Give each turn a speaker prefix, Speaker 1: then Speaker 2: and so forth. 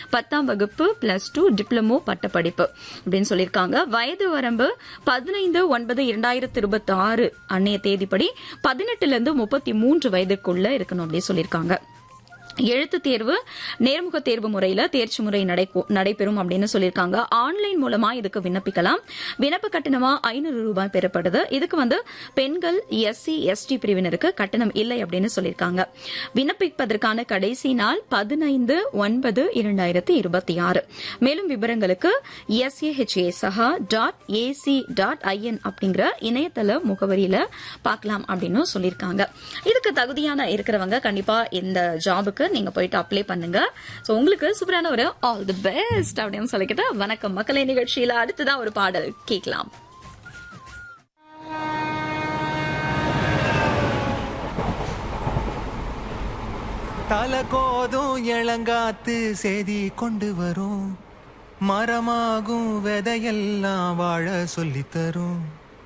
Speaker 1: பத்தாம் வகுப்பு plus two diploma பட்டப்படிப்பு அப்படின்னு சொல்லியிருக்காங்க வயது வரம்பு பதினைந்து ஒன்பது இரண்டாயிரத்தி இருபத்தி ஆறு அன்னைய தேதிப்படி பதினெட்டுல இருந்து முப்பத்தி மூன்று வயதுக்குள்ள இருக்கணும் அப்படின்னு சொல்லியிருக்காங்க எழுத்து தேர்வு நேர்முக தேர்வு முறையில தேர்ச்சி முறை நடைபோ- நடைபெறும் அப்படின்னு சொல்லியிருக்காங்க ஆன்லைன் மூலமா இதுக்கு விண்ணப்பிக்கலாம் விண்ணப்ப கட்டணமா ஐநூறு ரூபாய் பெறப்படுது இதுக்கு வந்து பெண்கள் எஸ்சி எஸ்டி பிரிவினருக்கு கட்டணம் இல்லை அப்படின்னு சொல்லியிருக்காங்க விண்ணப்பிப்பதற்கான கடைசி நாள் பதினைந்து ஒன்பது இரண்டாயிரத்தி இருபத்தி ஆறு மேலும் விவரங்களுக்கு எஸ்ஏஹெச்ஏ சஹா டாட் ஏசி டாட் ஐஎன் அப்படிங்கிற இணையதள முகவரியில பார்க்கலாம் அப்படின்னு சொல்லியிருக்காங்க இதுக்கு தகுதியான இருக்கிறவங்க கண்டிப்பா இந்த ஜாபுக்கு நீங்க போயிட்டு அப்ளை பண்ணுங்க சோ உங்களுக்கு சூப்பரான ஒரு ஆல் தி பெஸ்ட் அப்படின்னு சொல்லிக்கிட்டு வணக்கம் மக்களே நிகழ்ச்சியில அடுத்ததான் ஒரு பாடல் கேட்கலாம்
Speaker 2: தலை கோதும் இளங்காத்து செய்தி கொண்டு வரும் மரமாகும் விதையெல்லாம் வாழ சொல்லித் தரும்